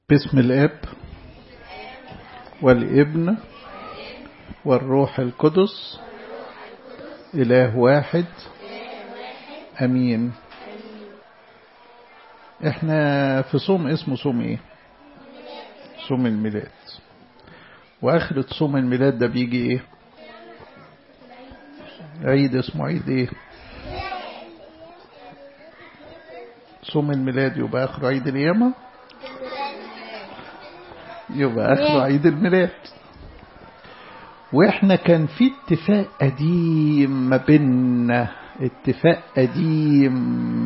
باسم الاب والابن والروح القدس إله واحد أمين احنا في صوم اسمه صوم ايه صوم الميلاد واخرة صوم الميلاد ده بيجي ايه عيد اسمه عيد ايه صوم الميلاد يبقى اخره عيد القيامة يبقى اخره عيد الميلاد واحنا كان في اتفاق قديم ما بيننا اتفاق قديم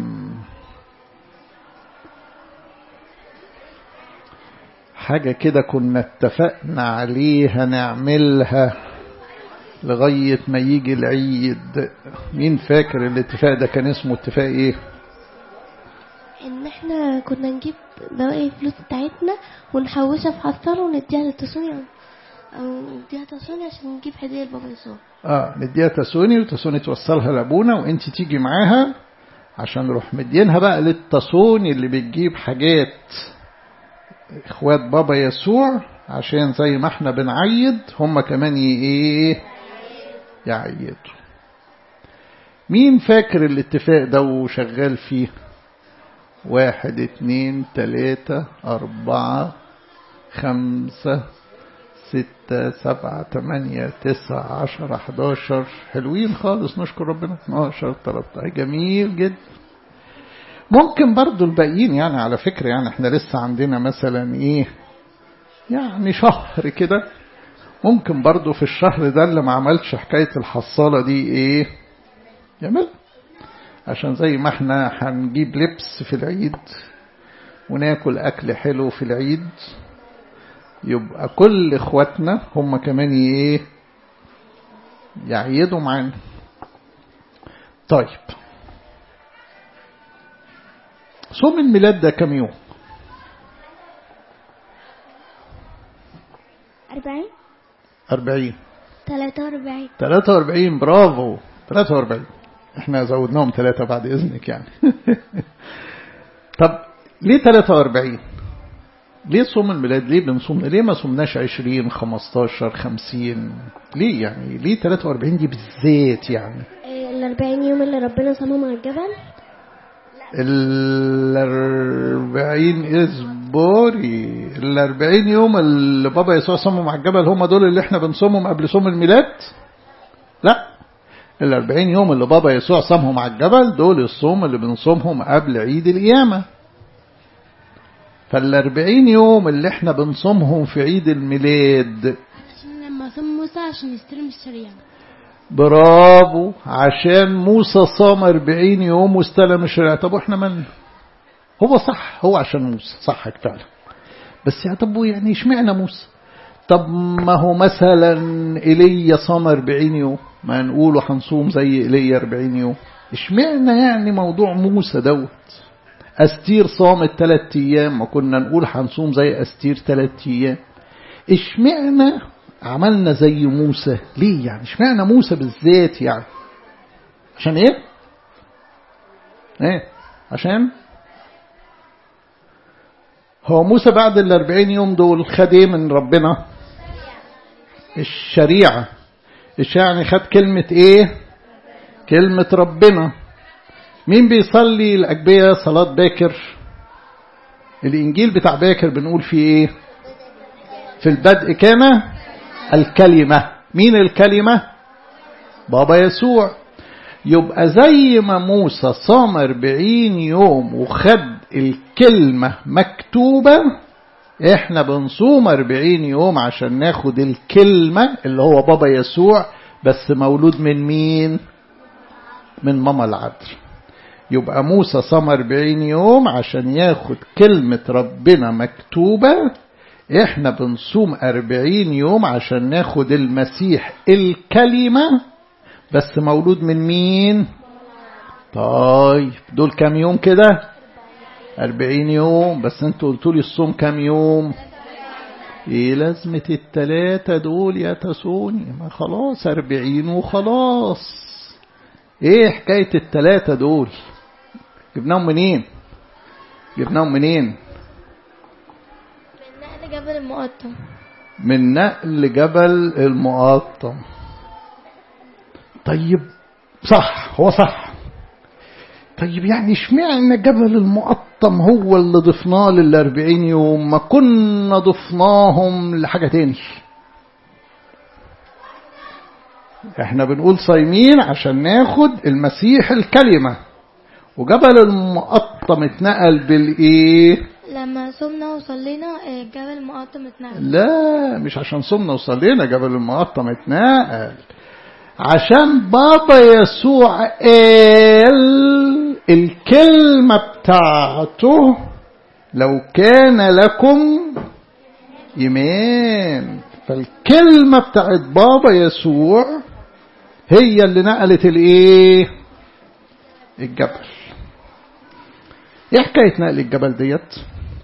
حاجة كده كنا اتفقنا عليها نعملها لغاية ما يجي العيد مين فاكر الاتفاق ده كان اسمه اتفاق ايه ان احنا كنا نجيب بواقي الفلوس بتاعتنا ونحوشها في حصالة ونديها للتسوني او نديها تسوني عشان نجيب هدية لبابا يسوع اه نديها تسوني وتسوني توصلها لابونا وانت تيجي معاها عشان نروح مدينها بقى للتسوني اللي بتجيب حاجات اخوات بابا يسوع عشان زي ما احنا بنعيد هم كمان ايه يعيدوا مين فاكر الاتفاق ده وشغال فيه واحد اتنين تلاتة أربعة خمسة ستة سبعة تمانية تسعة عشرة حداشر حلوين خالص نشكر ربنا اتناشر تلاتة جميل جدا ممكن برضو الباقيين يعني على فكرة يعني احنا لسه عندنا مثلا ايه يعني شهر كده ممكن برضو في الشهر ده اللي ما عملش حكاية الحصالة دي ايه يعمل عشان زي ما احنا هنجيب لبس في العيد وناكل اكل حلو في العيد يبقى كل اخواتنا هم كمان ايه يعيدوا معانا طيب صوم الميلاد ده كم يوم أربعين أربعين تلاتة وأربعين تلاتة وأربعين برافو تلاتة وأربعين احنا زودناهم ثلاثة بعد إذنك يعني طب ليه 43 ليه صوم الميلاد ليه بنصوم ليه ما صومناش 20 15 50 ليه يعني ليه 43 دي بالذات يعني الأربعين يوم اللي ربنا صمم على الجبل ال 40 اصبري ال 40 يوم اللي بابا يسوع صمم على الجبل هم دول اللي احنا بنصومهم قبل صوم الميلاد لا الأربعين يوم اللي بابا يسوع صامهم على الجبل دول الصوم اللي بنصومهم قبل عيد القيامة فالأربعين يوم اللي احنا بنصومهم في عيد الميلاد عشان لما صام موسى عشان يستلم الشريعة برافو عشان موسى صام أربعين يوم واستلم الشريعة طب واحنا من هو صح هو عشان موسى صحك فعلا بس يا طب يعني اشمعنى موسى طب ما هو مثلا إيليا صام 40 يوم ما نقوله هنصوم زي إيليا 40 يوم اشمعنى يعني موضوع موسى دوت أستير صامت ثلاث أيام ما كنا نقول هنصوم زي أستير ثلاث أيام اشمعنى عملنا زي موسى ليه يعني اشمعنى موسى بالذات يعني عشان ايه ايه عشان هو موسى بعد الأربعين يوم دول خد ايه من ربنا الشريعة يعني خد كلمة ايه كلمة ربنا مين بيصلي الأجبية صلاة باكر الإنجيل بتاع باكر بنقول فيه ايه في البدء كان الكلمة مين الكلمة بابا يسوع يبقى زي ما موسى صام أربعين يوم وخد الكلمة مكتوبة احنا بنصوم أربعين يوم عشان ناخد الكلمة اللي هو بابا يسوع بس مولود من مين من ماما العذر يبقى موسى صام أربعين يوم عشان ياخد كلمة ربنا مكتوبة احنا بنصوم أربعين يوم عشان ناخد المسيح الكلمة بس مولود من مين طيب دول كام يوم كده أربعين يوم بس انتوا قلتوا لي الصوم كام يوم ايه لازمة التلاتة دول يا تسوني ما خلاص أربعين وخلاص ايه حكاية التلاتة دول جبناهم منين جبناهم منين جبل المقطم من نقل جبل المقطم طيب صح هو صح طيب يعني اشمعنى جبل المقطم هو اللي ضفناه للأربعين يوم ما كنا ضفناهم لحاجة تاني احنا بنقول صايمين عشان ناخد المسيح الكلمة وجبل المقطم اتنقل بالايه لما صمنا وصلينا آه، جبل المقطم اتنقل لا مش عشان صمنا وصلينا جبل المقطم اتنقل عشان بابا يسوع قال الكلمة بتاعته لو كان لكم إيمان فالكلمة بتاعت بابا يسوع هي اللي نقلت الايه الجبل ايه حكاية نقل الجبل ديت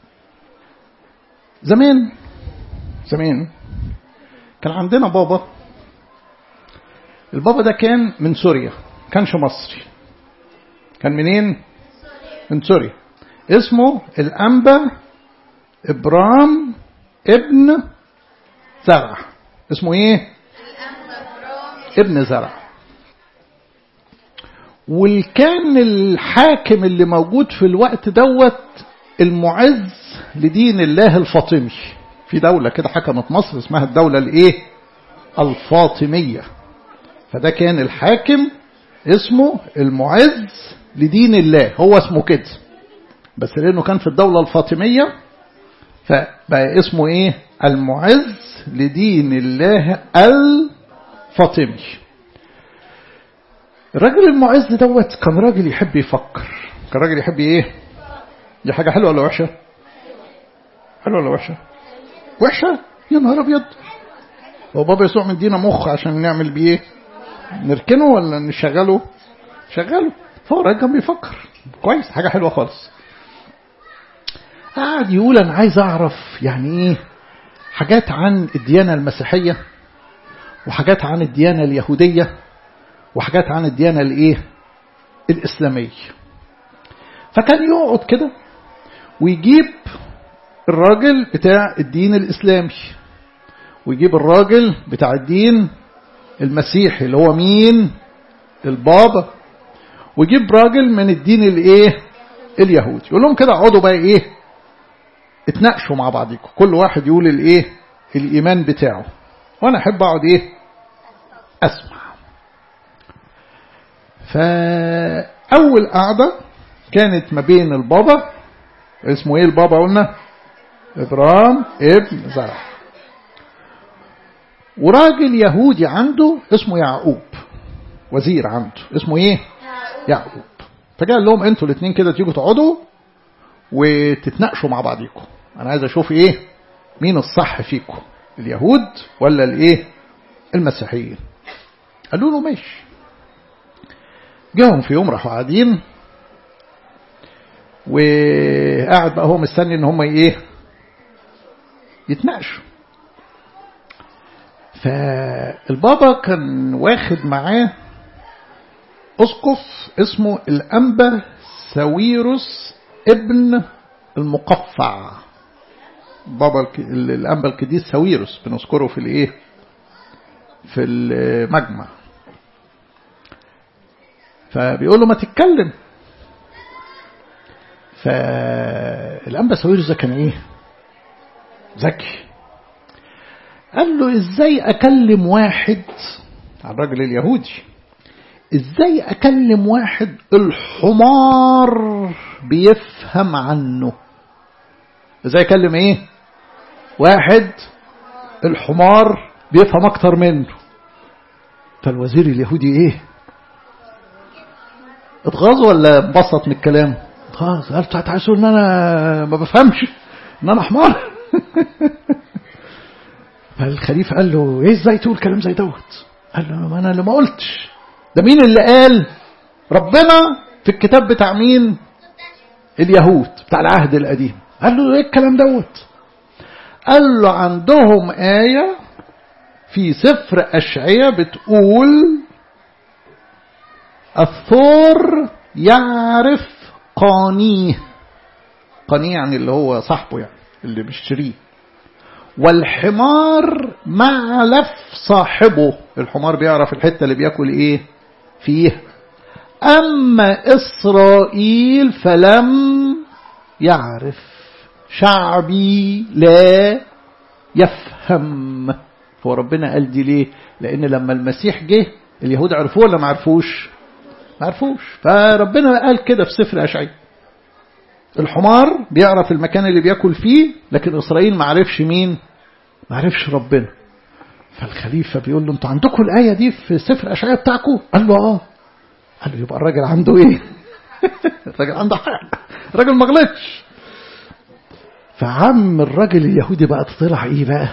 زمان زمان كان عندنا بابا البابا ده كان من سوريا كانش مصري كان منين من سوريا اسمه الأنبا إبرام ابن زرع اسمه ايه ابن زرع والكان الحاكم اللي موجود في الوقت دوت المعز لدين الله الفاطمي في دولة كده حكمت مصر اسمها الدولة الايه الفاطمية فده كان الحاكم اسمه المعز لدين الله هو اسمه كده بس لانه كان في الدولة الفاطمية فبقى اسمه ايه المعز لدين الله الفاطمي الراجل المعز دوت كان راجل يحب يفكر كان راجل يحب ايه دي حاجة حلوة ولا وحشة حلوة ولا وحشة وحشة يا نهار ابيض هو بابا يسوع مدينا مخ عشان نعمل بيه ايه نركنه ولا نشغله شغله فهو راجل كان بيفكر كويس حاجة حلوة خالص قاعد يقول انا عايز اعرف يعني ايه حاجات عن الديانة المسيحية وحاجات عن الديانة اليهودية وحاجات عن الديانة الايه الاسلامية فكان يقعد كده ويجيب الراجل بتاع الدين الاسلامي ويجيب الراجل بتاع الدين المسيحي اللي هو مين البابا ويجيب راجل من الدين الايه اليهودي يقول لهم كده اقعدوا بقى ايه اتناقشوا مع بعضكم كل واحد يقول الايه الايمان بتاعه وانا احب اقعد ايه اسمع فاول قعده كانت ما بين البابا اسمه ايه البابا قلنا ابرام ابن زرع وراجل يهودي عنده اسمه يعقوب وزير عنده اسمه ايه يعقوب فقال لهم انتوا الاثنين كده تيجوا تقعدوا وتتناقشوا مع بعضيكم انا عايز اشوف ايه مين الصح فيكم اليهود ولا الايه المسيحيين قالوا له ماشي جاهم في يوم راحوا قاعدين وقاعد بقى هو مستني ان هم ايه يتناقشوا فالبابا كان واخد معاه اسقف اسمه الانبا ساويروس ابن المقفع بابا الانبا القديس ساويروس بنذكره في الايه في المجمع فبيقول له ما تتكلم فالانبا ساويروس ده كان ايه ذكي قال له ازاي اكلم واحد على الراجل اليهودي ازاي اكلم واحد الحمار بيفهم عنه ازاي اكلم ايه واحد الحمار بيفهم اكتر منه فالوزير اليهودي ايه اتغاظ ولا انبسط من الكلام اتغاظ قال تعالوا ان انا ما بفهمش ان انا حمار فالخليفه قال له ايه ازاي تقول كلام زي دوت قال له ما انا اللي ما قلتش ده مين اللي قال ربنا في الكتاب بتاع مين اليهود بتاع العهد القديم قال له ايه الكلام دوت قال له عندهم آية في سفر أشعية بتقول الثور يعرف قانيه قانيه يعني اللي هو صاحبه يعني اللي بيشتريه والحمار معلف صاحبه الحمار بيعرف الحتة اللي بياكل ايه فيها أما إسرائيل فلم يعرف شعبي لا يفهم هو ربنا قال دي ليه لأن لما المسيح جه اليهود عرفوه ولا ما عرفوش ما عرفوش فربنا قال كده في سفر أشعي الحمار بيعرف المكان اللي بياكل فيه لكن إسرائيل ما عرفش مين ما عرفش ربنا فالخليفة بيقول له انتوا عندكم الآية دي في سفر أشعية بتاعكم قال له اه قال له يبقى الراجل عنده ايه الراجل عنده حق الراجل ما غلطش فعم الراجل اليهودي بقى طلع ايه بقى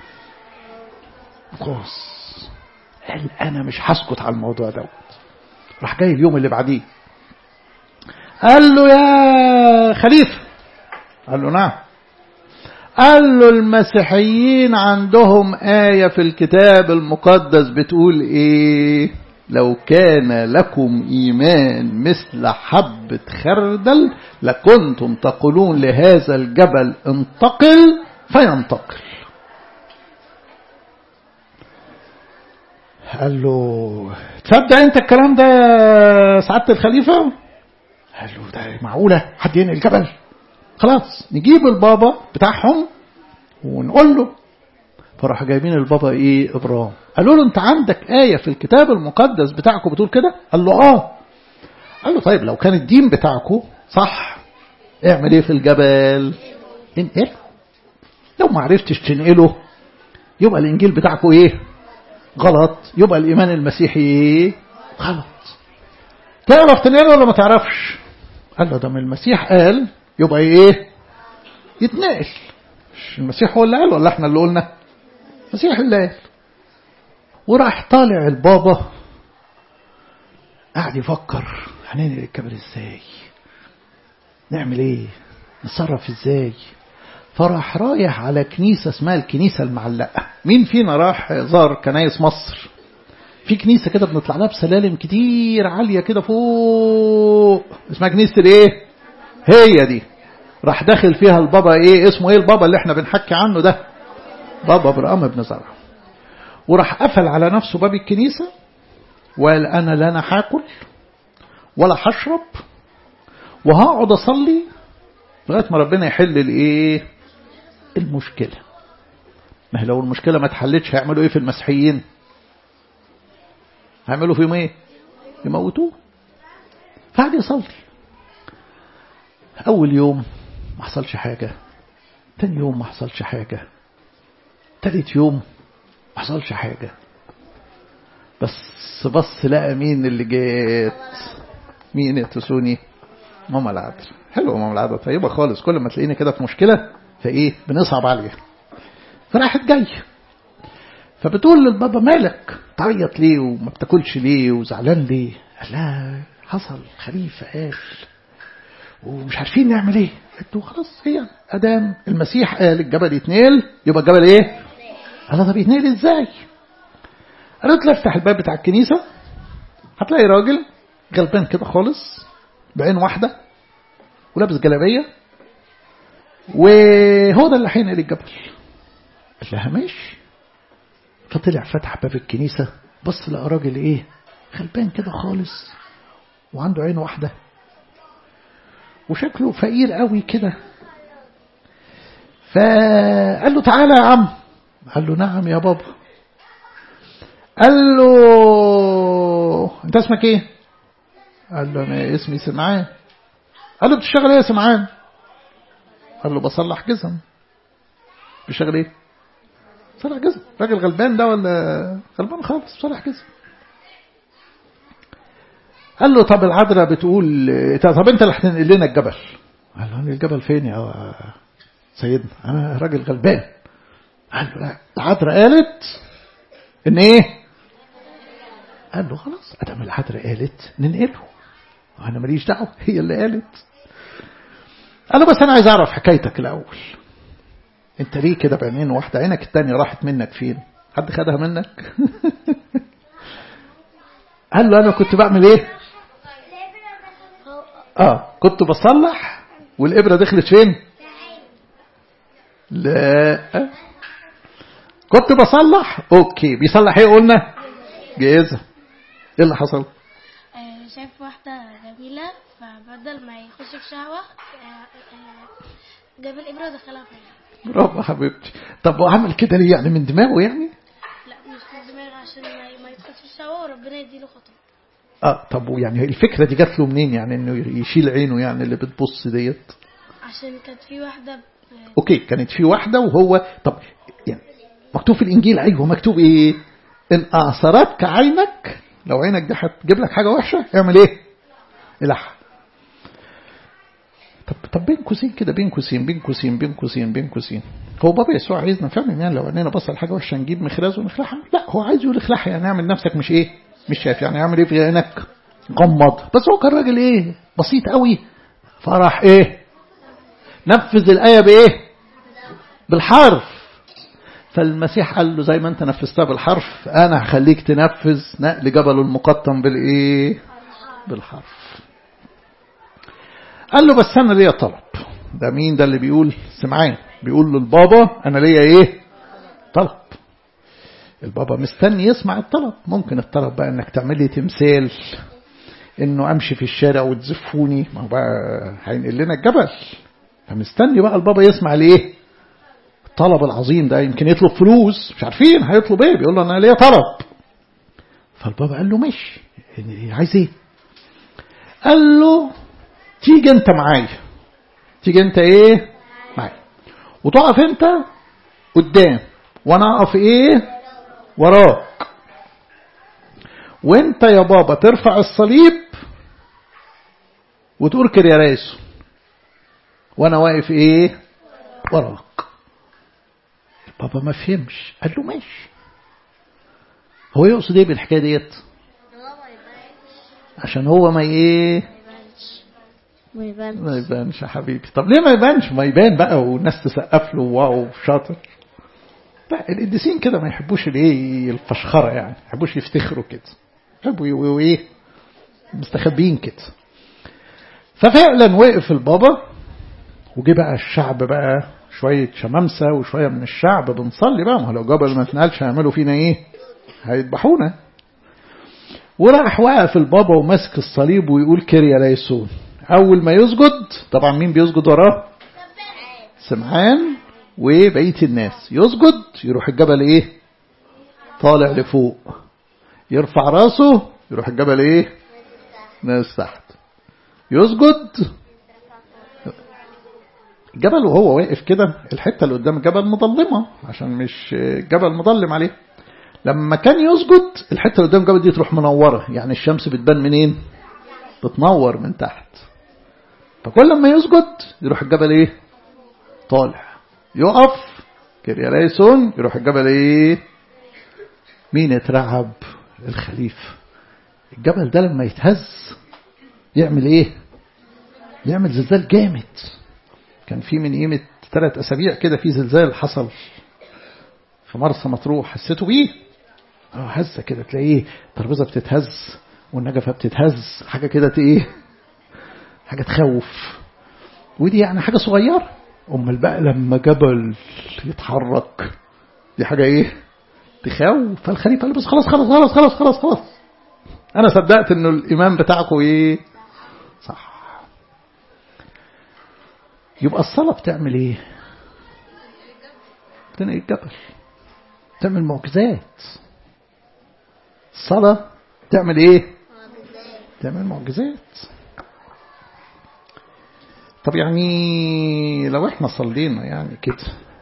خلاص قال انا مش هسكت على الموضوع دوت راح جاي اليوم اللي بعديه قال له يا خليفه قال له نعم قال له المسيحيين عندهم آية في الكتاب المقدس بتقول إيه لو كان لكم إيمان مثل حبة خردل لكنتم تقولون لهذا الجبل انتقل فينتقل قال له تصدق انت الكلام ده يا سعادة الخليفة قال له ده معقولة حد ينقل الجبل خلاص نجيب البابا بتاعهم ونقول له فراح جايبين البابا ايه ابراهيم قالوا له انت عندك آية في الكتاب المقدس بتاعكم بتقول كده قال له اه قال له طيب لو كان الدين بتاعكم صح اعمل ايه في الجبل انقل لو ما عرفتش تنقله يبقى الانجيل بتاعكم ايه غلط يبقى الايمان المسيحي ايه غلط تعرف تنقله ولا ما تعرفش قال له ده من المسيح قال يبقى ايه يتنقل مش المسيح هو اللي قال ولا احنا اللي قلنا المسيح اللي قال وراح طالع البابا قاعد يفكر هننقل الكبر ازاي نعمل ايه نتصرف ازاي فراح رايح على كنيسة اسمها الكنيسة المعلقة مين فينا راح زار كنايس مصر في كنيسة كده بنطلع لها بسلالم كتير عالية كده فوق اسمها كنيسة الايه هي دي راح داخل فيها البابا ايه اسمه ايه البابا اللي احنا بنحكي عنه ده بابا برقام بن زرع وراح قفل على نفسه باب الكنيسة وقال انا لا انا هاكل ولا هشرب وهقعد اصلي لغايه ما ربنا يحل الايه المشكله ما هي لو المشكله ما اتحلتش هيعملوا ايه في المسيحيين هيعملوا فيهم ايه يموتوه فقعد يصلي اول يوم ما حصلش حاجه تاني يوم ما حصلش حاجه تالت يوم ما حصلش حاجه بس بص لقى مين اللي جات مين يتسوني ماما العدل حلوه ماما العدل طيبه خالص كل ما تلاقيني كده في مشكله فايه بنصعب عليها فراحت جايه فبتقول للبابا مالك تعيط ليه وما بتاكلش ليه وزعلان ليه قال لها حصل خليفه قال ومش عارفين نعمل ايه قلت له خلاص هي ادام المسيح قال الجبل يتنقل يبقى الجبل ايه قال لها طب يتنقل ازاي قالت له افتح الباب بتاع الكنيسه هتلاقي راجل غلبان كده خالص بعين واحده ولابس جلابيه وهو ده اللي هينقل الجبل قال لها ماشي فطلع فتح باب الكنيسه بص لقى راجل ايه غلبان كده خالص وعنده عين واحده وشكله فقير قوي كده فقال له تعالى يا عم قال له نعم يا بابا قال له انت اسمك ايه قال له انا اسمي سمعان قال له بتشتغل ايه يا سمعان قال له بصلح جزم بيشتغل ايه صلح جزم راجل غلبان ده ولا غلبان خالص صلح جزم قال له طب العذراء بتقول طب انت اللي هتنقل لنا الجبل قال له الجبل فين يا سيدنا انا راجل غلبان قال له لا العذراء قالت ان ايه قال له خلاص ادم العذراء قالت ننقله انا ماليش دعوه هي اللي قالت قال له بس انا عايز اعرف حكايتك الاول انت ليه كده بعينين واحده عينك التانية راحت منك فين حد خدها منك قال له انا كنت بعمل ايه اه كنت بصلح والابره دخلت فين لا كنت بصلح اوكي بيصلح ايه قلنا جاهزة ايه اللي حصل آه، شاف واحدة جميلة فبدل ما يخش في شهوة آه، آه، جاب الإبرة ودخلها فيها برافو حبيبتي طب وعمل كده ليه يعني من دماغه يعني لا مش من دماغه عشان ما- ما يدخلش في الشهوة وربنا يديله خطوة اه طب ويعني الفكرة دي جات له منين يعني انه يشيل عينه يعني اللي بتبص ديت عشان كانت في واحدة ب- اوكي كانت في واحدة وهو طب يعني مكتوب في الانجيل ايوه مكتوب ايه ان اعصرتك عينك لو عينك دي هتجيب لك حاجة وحشة اعمل ايه الح طب طب بين قوسين كده بين قوسين بين قوسين بين قوسين بين قوسين هو بابا يسوع عايزنا فعلا يعني لو عينينا بص على حاجه وحشه نجيب مخراز ونخلعها لا هو عايز يقول اخلعها يعني اعمل نفسك مش ايه مش شايف يعني اعمل ايه في عينك غمض بس هو كان راجل ايه بسيط قوي فراح ايه نفذ الايه بايه بالحرف فالمسيح قال له زي ما انت نفذتها بالحرف انا هخليك تنفذ نقل جبل المقطم بالايه بالحرف قال له بس انا ليا طلب ده مين ده اللي بيقول سمعان بيقول للبابا انا ليا ايه طلب البابا مستني يسمع الطلب ممكن الطلب بقى انك تعمل لي تمثال انه امشي في الشارع وتزفوني ما هو بقى هينقل لنا الجبل فمستني بقى البابا يسمع ليه الطلب العظيم ده يمكن يطلب فلوس مش عارفين هيطلب ايه بيقول له انا ليا طلب فالبابا قال له ماشي عايز ايه قال له تيجي انت معايا تيجي انت ايه معايا وتقف انت قدام وانا اقف ايه وراك وانت يا بابا ترفع الصليب وتقول كرياريسو وانا واقف ايه وراك بابا ما فهمش قال له ماشي هو يقصد ايه بالحكايه ديت عشان هو ما ايه ما يبانش ما يبانش يا حبيبي طب ليه ما يبانش ما يبان بقى والناس تسقف له واو شاطر لا القديسين كده ما يحبوش الايه الفشخره يعني ما يحبوش يفتخروا كده يحبوا يبقوا ايه مستخبيين كده ففعلا وقف البابا وجه بقى الشعب بقى شوية شمامسة وشوية من الشعب بنصلي بقى ما هو لو جبل ما اتنقلش هيعملوا فينا ايه هيذبحونا وراح وقف البابا وماسك الصليب ويقول كيريا ليسون أول ما يسجد طبعا مين بيسجد وراه سمعان وبقية الناس يسجد يروح الجبل ايه طالع لفوق يرفع راسه يروح الجبل ايه ناس تحت يسجد الجبل وهو واقف كده الحتة اللي قدام الجبل مظلمة عشان مش الجبل مظلم عليه لما كان يسجد الحتة اللي قدام الجبل دي تروح منورة يعني الشمس بتبان منين بتنور من تحت فكل ما يسجد يروح الجبل ايه طالع يقف كرياليسون يروح الجبل ايه مين اترعب الخليفة الجبل ده لما يتهز يعمل ايه يعمل زلزال جامد كان في من قيمة ثلاث أسابيع كده في زلزال حصل في مرسى مطروح حسيتوا بيه اه هزة كده تلاقيه الترابيزة بتتهز والنجفة بتتهز حاجة كده ايه حاجة تخوف ودي يعني حاجة صغيرة أمال بقى لما جبل يتحرك دي حاجة ايه تخوف فالخليفة قال بس خلاص خلاص خلاص خلاص خلاص خلاص أنا صدقت إنه الإمام بتاعكم ايه صح يبقى الصلاة بتعمل ايه بتنقل الجبل تعمل معجزات الصلاة تعمل ايه تعمل معجزات طب يعني لو احنا صلينا يعني كده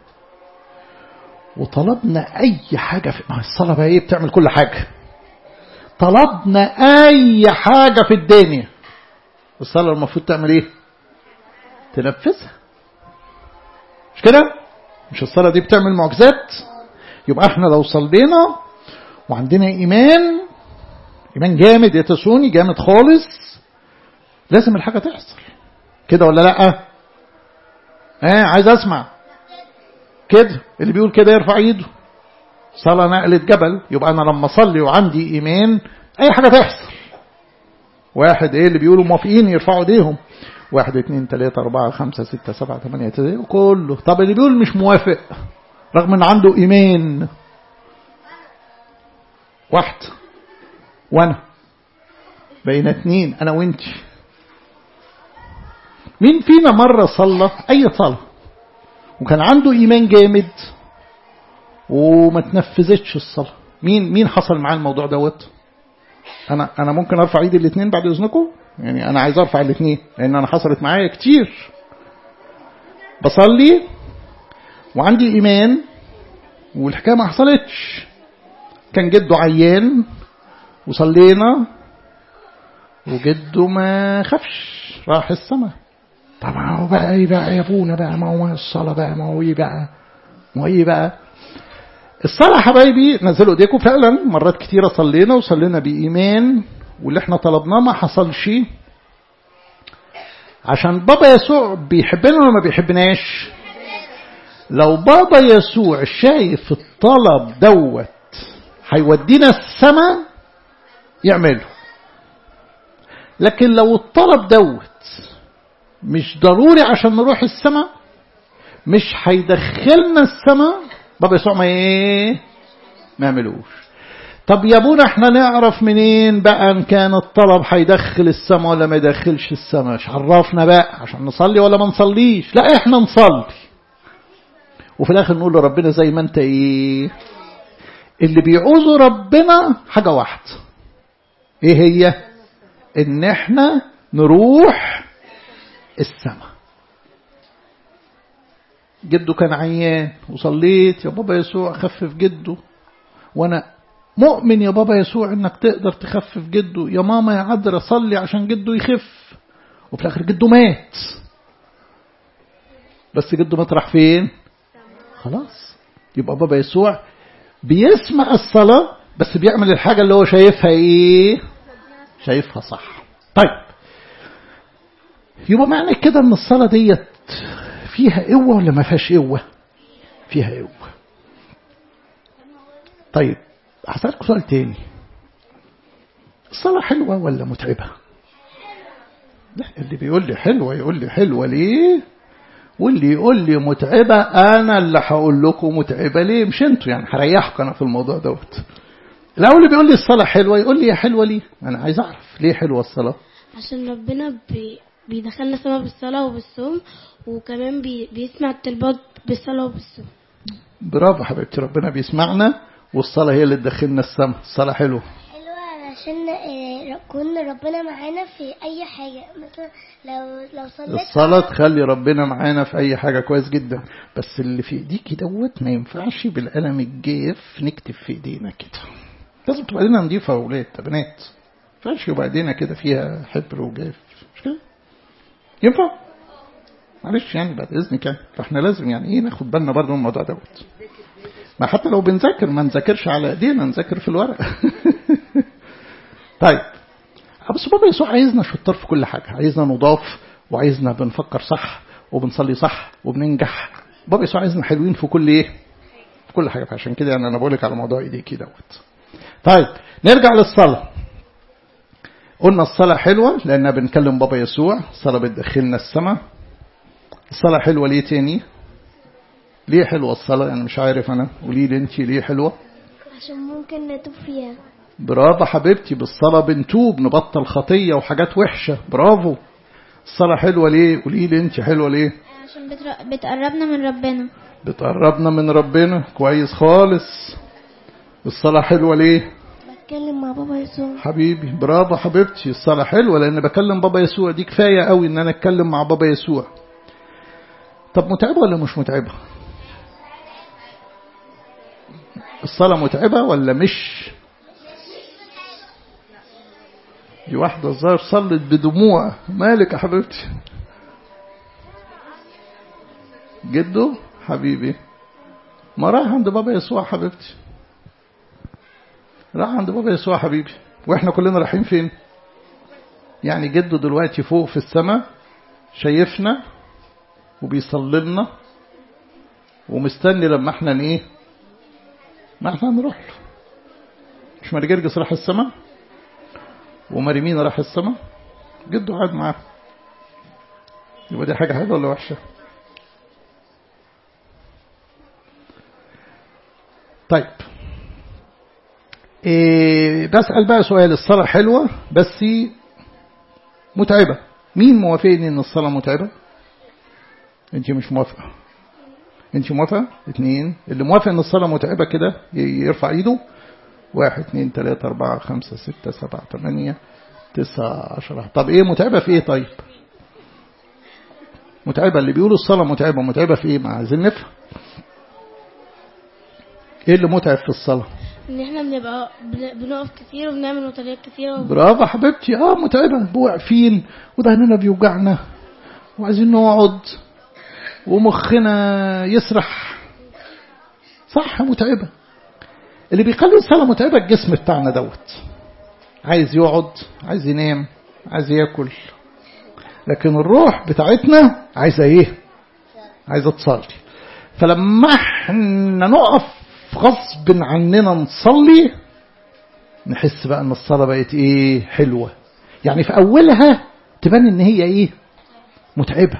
وطلبنا اي حاجة في ما الصلاة بقى ايه بتعمل كل حاجة طلبنا اي حاجة في الدنيا الصلاة المفروض تعمل ايه تنفذها مش كده مش الصلاة دي بتعمل معجزات يبقى احنا لو صلينا وعندنا ايمان ايمان جامد يتسوني جامد خالص لازم الحاجة تحصل كده ولا لا اه عايز اسمع كده اللي بيقول كده يرفع ايده صلاة نقلة جبل يبقى انا لما اصلي وعندي ايمان اي حاجة تحصل واحد ايه اللي بيقولوا موافقين يرفعوا ايديهم واحد اثنين ثلاثة أربعة خمسة ستة سبعة ثمانية تسعة كله طب اللي بيقول مش موافق رغم ان عنده ايمان واحد وانا بين اتنين انا وانت مين فينا مرة صلى اي صلاة وكان عنده ايمان جامد وما تنفذتش الصلاة مين مين حصل معاه الموضوع دوت انا انا ممكن ارفع ايدي الاثنين بعد اذنكم يعني انا عايز ارفع الاثنين لان انا حصلت معايا كتير بصلي وعندي ايمان والحكايه ما حصلتش كان جده عيان وصلينا وجده ما خافش راح السماء طبعا هو بقى ايه بقى يا ابونا بقى ما هو الصلاه بقى ما هو ايه بقى ما هو ايه بقى الصلاة حبايبي نزلوا ايديكم فعلا مرات كتيرة صلينا وصلينا بإيمان واللي احنا طلبناه ما حصلش عشان بابا يسوع بيحبنا ولا ما بيحبناش لو بابا يسوع شايف الطلب دوت هيودينا السماء يعمله لكن لو الطلب دوت مش ضروري عشان نروح السماء مش هيدخلنا السماء بابا يسوع ما ايه ما يعملوش طب يا ابونا احنا نعرف منين بقى ان كان الطلب هيدخل السماء ولا ما يدخلش السماء مش عرفنا بقى عشان نصلي ولا ما نصليش لا احنا نصلي وفي الاخر نقول لربنا زي ما انت ايه اللي بيعوزه ربنا حاجة واحدة ايه هي ان احنا نروح السماء جده كان عيان وصليت يا بابا يسوع خفف جده وانا مؤمن يا بابا يسوع انك تقدر تخفف جده يا ماما يا عذرا صلي عشان جده يخف وفي الاخر جده مات بس جده مات راح فين خلاص يبقى بابا يسوع بيسمع الصلاة بس بيعمل الحاجة اللي هو شايفها ايه شايفها صح طيب يبقى معنى كده ان الصلاة ديت فيها قوة ولا ما فيهاش قوة فيها قوة طيب هسألك سؤال تاني الصلاة حلوة ولا متعبة لا اللي بيقول لي حلوة يقول لي حلوة ليه واللي يقول لي متعبة أنا اللي هقول لكم متعبة ليه مش انتوا يعني هريحكم أنا في الموضوع دوت الأول اللي بيقول لي الصلاة حلوة يقول لي يا حلوة ليه أنا عايز أعرف ليه حلوة الصلاة عشان ربنا بي بيدخلنا سما بالصلاة وبالصوم وكمان بي بيسمع الطلبات بالصلاة وبالصوم برافو حبيبتي ربنا بيسمعنا والصلاة هي اللي تدخلنا السما الصلاة حلوة حلوة علشان آه، يكون ربنا معانا في أي حاجة مثلا لو لو صليت الصلاة تخلي ربنا معانا في أي حاجة كويس جدا بس اللي في إيديكي دوت ما ينفعش بالقلم الجاف نكتب في إيدينا كده لازم تبقى إيدينا نضيفة يا ولاد يا بنات ما ينفعش يبقى إيدينا كده فيها حبر وجاف مش كده؟ ينفع؟ معلش يعني بعد إذنك يعني فإحنا لازم يعني إيه ناخد بالنا برضه من الموضوع دوت ما حتى لو بنذاكر ما نذاكرش على إيدينا نذاكر في الورق طيب بس بابا يسوع عايزنا شطار في كل حاجة عايزنا نضاف وعايزنا بنفكر صح وبنصلي صح وبننجح بابا يسوع عايزنا حلوين في كل ايه في كل حاجة فعشان كده يعني انا بقولك على موضوع ايديكي دوت طيب نرجع للصلاة قلنا الصلاة حلوة لأننا بنكلم بابا يسوع الصلاة بتدخلنا السماء الصلاة حلوة ليه تاني ليه حلوة الصلاة أنا مش عارف أنا قولي لي أنت ليه حلوة عشان ممكن نتوب فيها برافو حبيبتي بالصلاة بنتوب نبطل خطية وحاجات وحشة برافو الصلاة حلوة ليه قولي لي انت حلوة ليه عشان بتر- بتقربنا من ربنا بتقربنا من ربنا كويس خالص الصلاة حلوة ليه بتكلم مع بابا يسوع حبيبي برافو حبيبتي الصلاة حلوة لأن بكلم بابا يسوع دي كفاية قوي إن أنا أتكلم مع بابا يسوع طب متعبة ولا مش متعبة الصلاة متعبة ولا مش دي واحدة الظاهر صلت بدموع مالك يا حبيبتي جده حبيبي ما راح عند بابا يسوع حبيبتي راح عند بابا يسوع حبيبي واحنا كلنا رايحين فين يعني جده دلوقتي فوق في السماء شايفنا وبيصلي لنا ومستني لما احنا ايه ما احنا نروح له مش مرجرجس راح السماء ومريمين راح السماء جده قاعد معاه يبقى دي حاجة حلوة ولا وحشة طيب إيه بسأل بقى سؤال الصلاة حلوة بس متعبة مين موافقني ان الصلاة متعبة انت مش موافقة انت موافقة اتنين اللي موافق ان الصلاة متعبة كده يرفع ايده واحد اتنين تلاتة اربعة خمسة ستة سبعة تمانية تسعة عشرة طب ايه متعبة في ايه طيب متعبة اللي بيقولوا الصلاة متعبة متعبة في ايه ما عايزين نفهم ايه اللي متعب في الصلاة ان احنا بنبقى بن- بنقف كتير وبنعمل نوتريات كتير وب... برافو حبيبتي اه متعبة واقفين ودهننا بيوجعنا وعايزين نقعد ومخنا يسرح صح متعبة اللي بيخلي الصلاة متعبة الجسم بتاعنا دوت عايز يقعد عايز ينام عايز ياكل لكن الروح بتاعتنا عايزة ايه عايزة تصلي فلما احنا نقف غصب عننا نصلي نحس بقى ان الصلاة بقت ايه حلوة يعني في اولها تبان ان هي ايه متعبة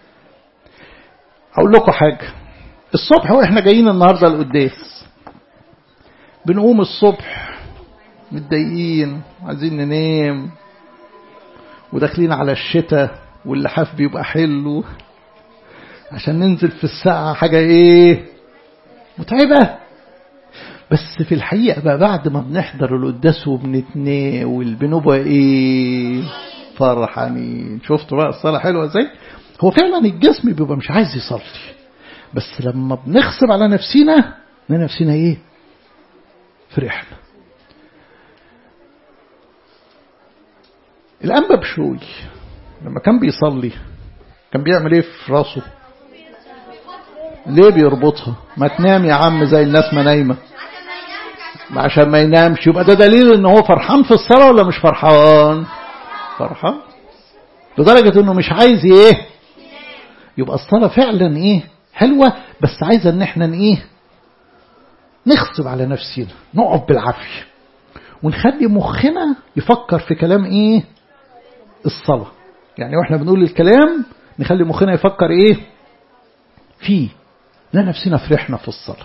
اقول لكم حاجة الصبح واحنا جايين النهاردة القداس بنقوم الصبح متضايقين عايزين ننام وداخلين على الشتاء واللحاف بيبقى حلو عشان ننزل في الساعة حاجة ايه متعبة بس في الحقيقة بقى بعد ما بنحضر القداس وبنتناول بنبقى ايه فرحانين شفتوا بقى الصلاة حلوة ازاي هو فعلا الجسم بيبقى مش عايز يصلي بس لما بنغصب على نفسينا نلاقي نفسنا ايه فرحنا الأنبا بشوي لما كان بيصلي كان بيعمل ايه في راسه ليه بيربطها ما تنام يا عم زي الناس ما نايمه عشان ما ينامش يبقى ده دليل ان هو فرحان في الصلاة ولا مش فرحان فرحان لدرجة انه مش عايز ايه يبقى الصلاة فعلا ايه حلوة بس عايزة ان احنا ايه نغصب على نفسنا نقف بالعافية ونخلي مخنا يفكر في كلام ايه الصلاة يعني واحنا بنقول الكلام نخلي مخنا يفكر ايه فيه لا نفسنا فرحنا في الصلاه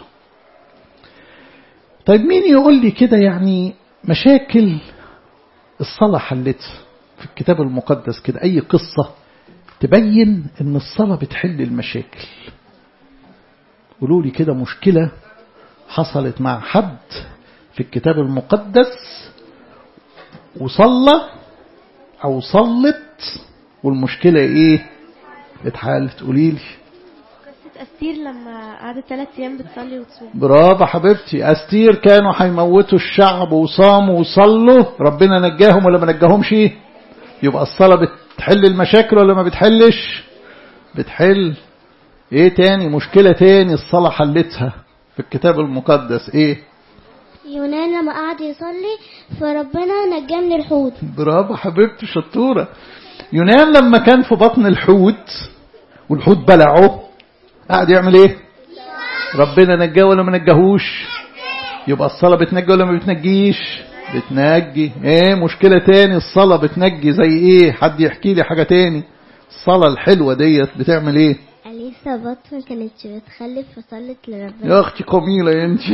طيب مين يقول لي كده يعني مشاكل الصلاة حلتها في الكتاب المقدس كده أي قصة تبين أن الصلاة بتحل المشاكل قولوا لي كده مشكلة حصلت مع حد في الكتاب المقدس وصلى أو صلت والمشكلة إيه اتحلت قولي لي قصة أستير لما قعدت ثلاث أيام بتصلي وتصوم برافو حبيبتي أستير كانوا هيموتوا الشعب وصاموا وصلوا ربنا نجاهم ولا ما نجاهمش يبقى الصلاة بتحل المشاكل ولا ما بتحلش بتحل ايه تاني مشكلة تاني الصلاة حلتها في الكتاب المقدس ايه يونان لما قعد يصلي فربنا نجاه من الحوت برافو حبيبتي شطورة يونان لما كان في بطن الحوت والحوت بلعه قعد يعمل ايه ربنا نجاه ولا ما نجاهوش يبقى الصلاة بتنجي ولا ما بتنجيش بتنجي ايه مشكلة تاني الصلاة بتنجي زي ايه حد يحكي لي حاجة تاني الصلاة الحلوة ديت بتعمل ايه أليسا بط ما كانتش بتخلف فصلت لربنا يا اختي قميلة يا انت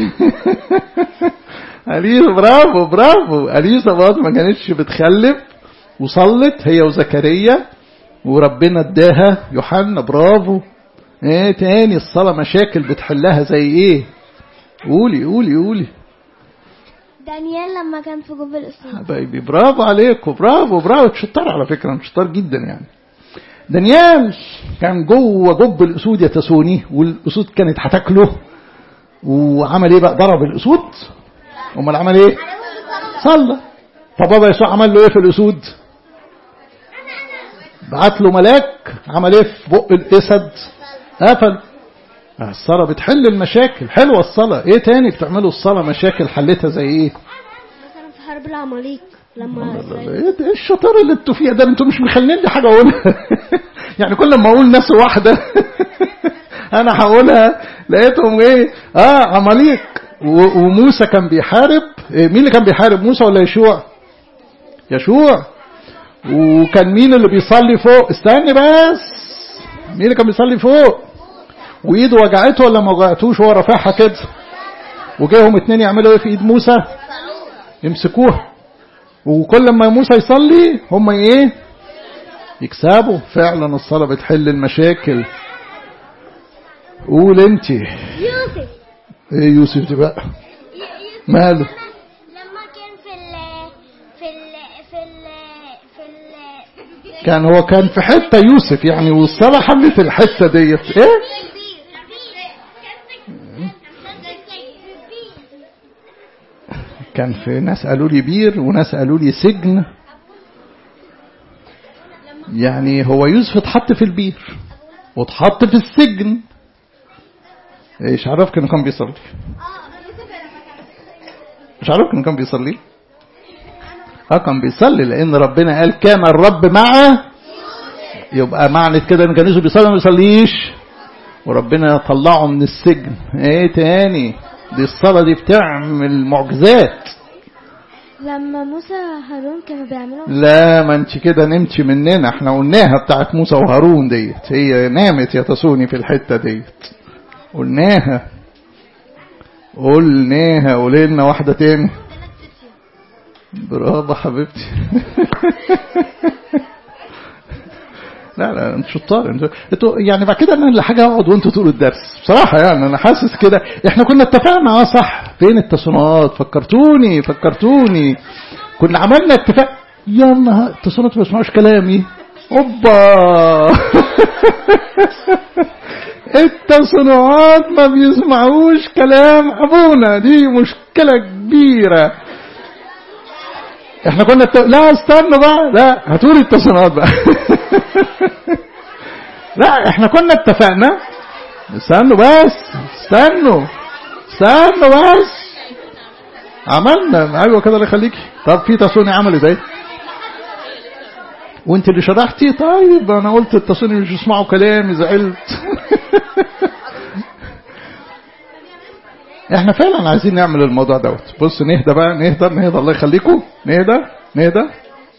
أليسا برافو برافو أليسا برضه ما كانتش بتخلف وصلت هي وزكريا وربنا اداها يوحنا برافو ايه تاني الصلاة مشاكل بتحلها زي ايه قولي قولي قولي دانيال لما كان في جب الأسود حبايبي برافو عليكم برافو برافو شطار على فكرة شطار جدا يعني دانيال كان جوه جب الأسود يتسوني والأسود كانت هتاكله وعمل ايه بقى ضرب الأسود امال عمل ايه صلى فبابا يسوع عمل له ايه في الأسود بعت له ملاك عمل ايه في بق الأسد قفل الصلاة بتحل المشاكل حلوة الصلاة ايه تاني بتعملوا الصلاة مشاكل حلتها زي ايه مثلا في حرب العماليق لما لا لا لا، ايه ده- إيه الشطار اللي انتوا فيها ده انتوا مش مخلين لي حاجه اقولها يعني كل ما اقول ناس واحده انا هقولها لقيتهم ايه اه عماليق و- وموسى كان بيحارب إيه مين اللي كان بيحارب موسى ولا يشوع يشوع وكان مين اللي بيصلي فوق استني بس مين اللي كان بيصلي فوق وايده وجعته ولا ما وجعتوش وهو رافعها كده وجاهم اتنين يعملوا ايه في ايد موسى يمسكوها وكل ما موسى يصلي هم ايه يكسبوا فعلا الصلاة بتحل المشاكل قول انت يوسف ايه يوسف دي بقى ماله لما كان في ال في ال في ال في ال كان هو كان في حتة يوسف يعني والصلاة حلت الحتة ديت ايه كان في ناس قالوا لي بير وناس قالوا لي سجن يعني هو يوسف اتحط في البير واتحط في السجن ايش عرفك انه كان بيصلي مش عرفك انه كان بيصلي اه كان بيصلي لان ربنا قال كان الرب معه يبقى معنى كده ان كان يوسف بيصلي ما بيصليش وربنا طلعه من السجن ايه تاني دي الصلاة دي بتعمل معجزات لما موسى هارون كانوا بيعملوا لا ما انت كده نمتي مننا احنا قلناها بتاعت موسى وهارون ديت هي نامت يا تصوني في الحتة ديت قلناها قلناها قولي لنا واحدة تاني برافو حبيبتي لا لا انت شطار انتوا انتوا يعني بعد كده انا اللي حاجه اقعد وانتوا تقولوا الدرس بصراحه يعني انا حاسس كده احنا كنا اتفقنا اه صح فين التصنيعات فكرتوني فكرتوني كنا عملنا اتفاق يا نهار التصنيعات ما بيسمعوش كلامي اوبا التصنيعات ما بيسمعوش كلام ابونا دي مشكله كبيره احنا كنا الت... لا استنوا بقى لا هاتولي التصنيعات بقى لا احنا كنا اتفقنا استنوا بس استنوا استنوا بس عملنا ايوه كده اللي يخليكي طب في تصوني عمل ازاي وانت اللي شرحتي طيب انا قلت التصوني مش يسمعوا كلامي زعلت احنا فعلا عايزين نعمل الموضوع دوت بص نهدى بقى نهدى نهدى الله يخليكم نهدى نهدى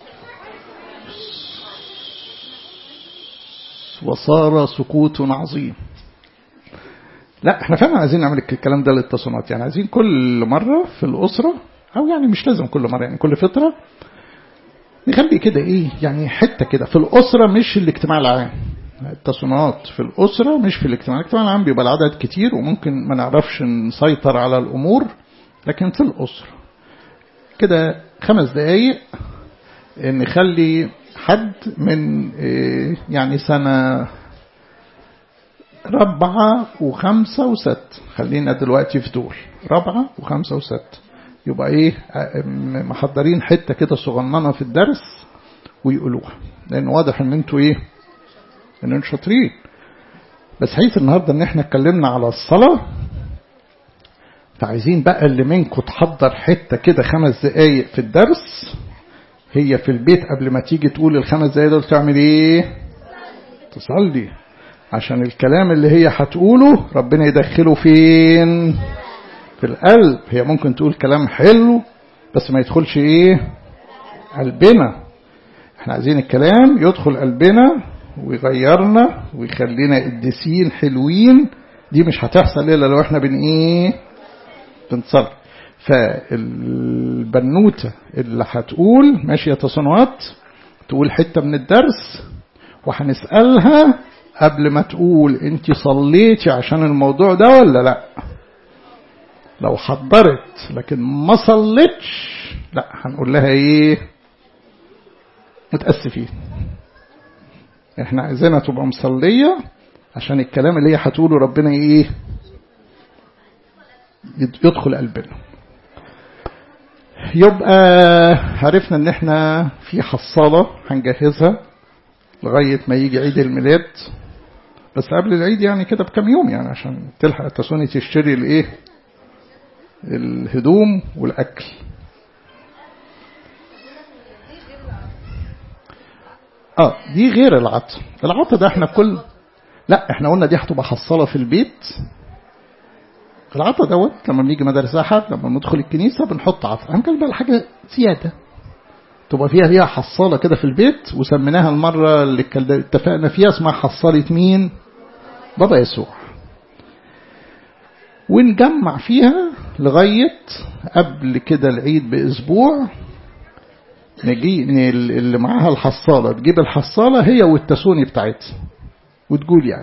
وصار سكوت عظيم لا احنا فعلا عايزين نعمل الكلام ده للتصنيعات يعني عايزين كل مرة في الأسرة أو يعني مش لازم كل مرة يعني كل فترة نخلي كده ايه يعني حتة كده في الأسرة مش الاجتماع العام التصنيعات في الأسرة مش في الاجتماع الاجتماع العام بيبقى العدد كتير وممكن ما نعرفش نسيطر على الأمور لكن في الأسرة كده خمس دقايق نخلي حد من يعني سنة رابعة وخمسة وست خلينا دلوقتي في دول رابعة وخمسة وست يبقى ايه محضرين حتة كده صغننة في الدرس ويقولوها لان واضح ان انتوا ايه ان انتوا شاطرين بس حيث النهاردة ان احنا اتكلمنا على الصلاة فعايزين بقى اللي منكم تحضر حتة كده خمس دقايق في الدرس هي في البيت قبل ما تيجي تقول الخمس دقايق دول تعمل ايه تصلي عشان الكلام اللي هي هتقوله ربنا يدخله فين في القلب هي ممكن تقول كلام حلو بس ما يدخلش ايه قلبنا احنا عايزين الكلام يدخل قلبنا ويغيرنا ويخلينا قديسين حلوين دي مش هتحصل الا لو احنا بن ايه بنصلي فالبنوتة اللي هتقول ماشية تصنيعات تقول حتة من الدرس وهنسألها قبل ما تقول انت صليتي عشان الموضوع ده ولا لا لو حضرت لكن ما صليتش لا هنقول لها ايه متأسفين احنا عايزينها تبقى مصلية عشان الكلام اللي هي هتقوله ربنا ايه يدخل قلبنا يبقى عرفنا ان احنا في حصالة هنجهزها لغاية ما يجي عيد الميلاد بس قبل العيد يعني كده بكم يوم يعني عشان تلحق تسوني تشتري الايه الهدوم والاكل اه دي غير العطا العطا ده احنا كل لا احنا قلنا دي هتبقى حصالة في البيت العطا دوت لما بنيجي مدارس احد لما ندخل الكنيسة بنحط عطا هنكلم بقى حاجة زيادة تبقى فيها ليها حصالة كده في البيت وسميناها المرة اللي اتفقنا فيها اسمها حصالة مين بابا يسوع ونجمع فيها لغاية قبل كده العيد بأسبوع نجي اللي معاها الحصالة تجيب الحصالة هي والتسوني بتاعتها وتقول يعني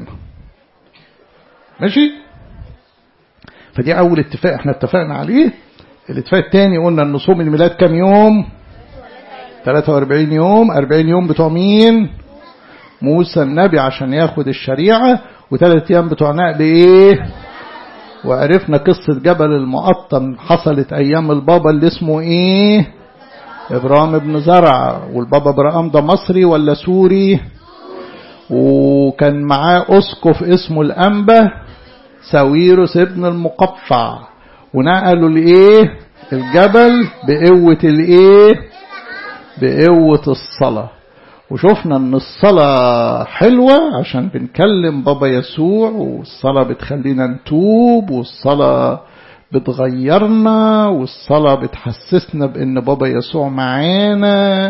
ماشي فدي أول اتفاق احنا اتفقنا عليه الاتفاق الثاني قلنا ان صوم الميلاد كام يوم 43 يوم 40 يوم بتوع مين موسى النبي عشان ياخد الشريعة وثلاث ايام بتوع نقل ايه وعرفنا قصة جبل المقطم حصلت ايام البابا اللي اسمه ايه ابراهيم بن زرع والبابا ابراهيم ده مصري ولا سوري وكان معاه اسقف اسمه الانبا ساويروس ابن المقفع ونقلوا الايه الجبل بقوة الايه بقوة الصلاة وشفنا ان الصلاة حلوة عشان بنكلم بابا يسوع والصلاة بتخلينا نتوب والصلاة بتغيرنا والصلاة بتحسسنا بان بابا يسوع معانا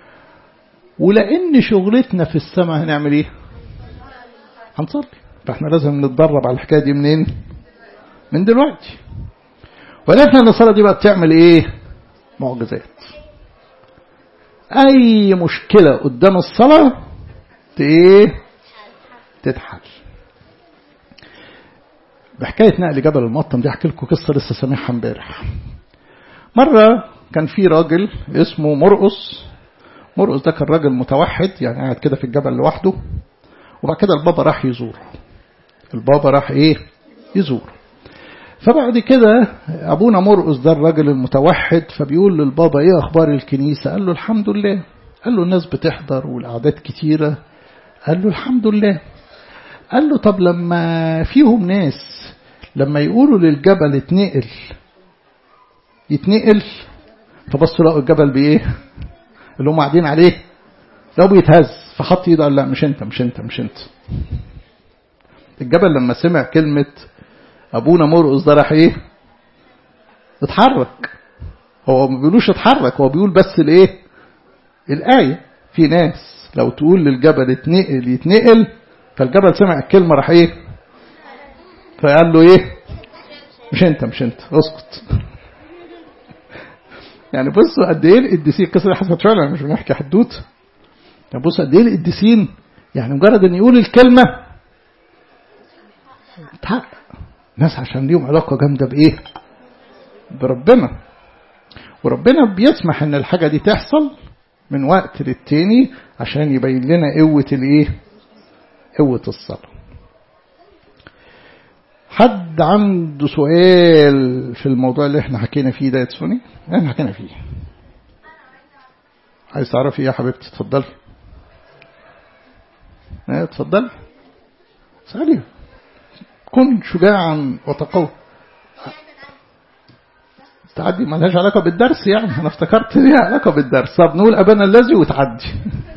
ولان شغلتنا في السماء هنعمل ايه هنصلي فاحنا لازم نتدرب على الحكاية دي منين من دلوقتي ولكن ان الصلاة دي بقى بتعمل ايه معجزات اي مشكلة قدام الصلاة ايه تتحل بحكاية نقل جبل المقطم دي احكي لكم قصة لسه سامعها امبارح مرة كان في راجل اسمه مرقص مرقص ده كان راجل متوحد يعني قاعد كده في الجبل لوحده وبعد كده البابا راح يزور البابا راح ايه يزور فبعد كده أبونا مرقس ده الراجل المتوحد فبيقول للبابا إيه أخبار الكنيسة قال له الحمد لله قال له الناس بتحضر والأعداد كتيرة قال له الحمد لله قال له طب لما فيهم ناس لما يقولوا للجبل اتنقل يتنقل فبصوا لقوا الجبل بإيه اللي هم قاعدين عليه لو بيتهز فحط ايده قال لا مش انت مش انت مش انت الجبل لما سمع كلمة ابونا مرقص ده راح ايه اتحرك هو ما بيقولوش اتحرك هو بيقول بس الايه الايه في ناس لو تقول للجبل اتنقل يتنقل فالجبل سمع الكلمه راح ايه فقال له ايه مش انت مش انت اسكت يعني بصوا قد ايه القديسين القصه دي حصلت فعلا مش بنحكي حدوته يعني بصوا قد ايه القديسين يعني مجرد ان يقول الكلمه تحقق ناس عشان ليهم علاقة جامدة بإيه بربنا وربنا بيسمح ان الحاجة دي تحصل من وقت للتاني عشان يبين لنا قوة الايه قوة الصلاة حد عنده سؤال في الموضوع اللي احنا حكينا فيه ده يا تسوني احنا حكينا فيه عايز تعرفي ايه يا حبيبتي اتفضلي ايه اتفضلي اسألي كن شجاعا وتقوى تعدي ما لهاش علاقة بالدرس يعني أنا افتكرت ليها علاقة بالدرس طب نقول أبانا الذي وتعدي